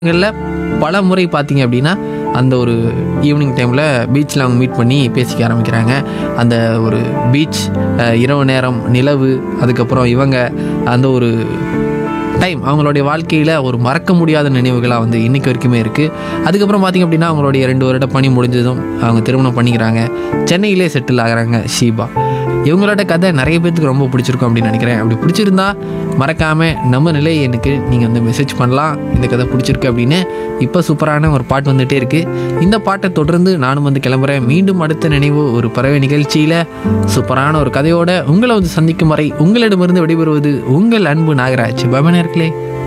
களில் பல முறை பார்த்தீங்க அப்படின்னா அந்த ஒரு ஈவினிங் டைமில் பீச்சில் அவங்க மீட் பண்ணி பேசிக்க ஆரம்பிக்கிறாங்க அந்த ஒரு பீச் இரவு நேரம் நிலவு அதுக்கப்புறம் இவங்க அந்த ஒரு டைம் அவங்களுடைய வாழ்க்கையில் ஒரு மறக்க முடியாத நினைவுகளாக வந்து இன்னைக்கு வரைக்குமே இருக்குது அதுக்கப்புறம் பார்த்திங்க அப்படின்னா அவங்களுடைய ரெண்டு வருட பணி முடிஞ்சதும் அவங்க திருமணம் பண்ணிக்கிறாங்க சென்னையிலே செட்டில் ஆகுறாங்க ஷீபா இவங்களோட கதை நிறைய பேர்த்துக்கு ரொம்ப பிடிச்சிருக்கும் அப்படின்னு நினைக்கிறேன் அப்படி பிடிச்சிருந்தா மறக்காமல் நம்ம நிலை எனக்கு நீங்கள் வந்து மெசேஜ் பண்ணலாம் இந்த கதை பிடிச்சிருக்கு அப்படின்னு இப்போ சூப்பரான ஒரு பாட்டு வந்துகிட்டே இருக்குது இந்த பாட்டை தொடர்ந்து நானும் வந்து கிளம்புறேன் மீண்டும் அடுத்த நினைவு ஒரு பறவை நிகழ்ச்சியில் சூப்பரான ஒரு கதையோட உங்களை வந்து சந்திக்கும் வரை உங்களிடமிருந்து விடைபெறுவது உங்கள் அன்பு நாகராஜ் பபனர்களே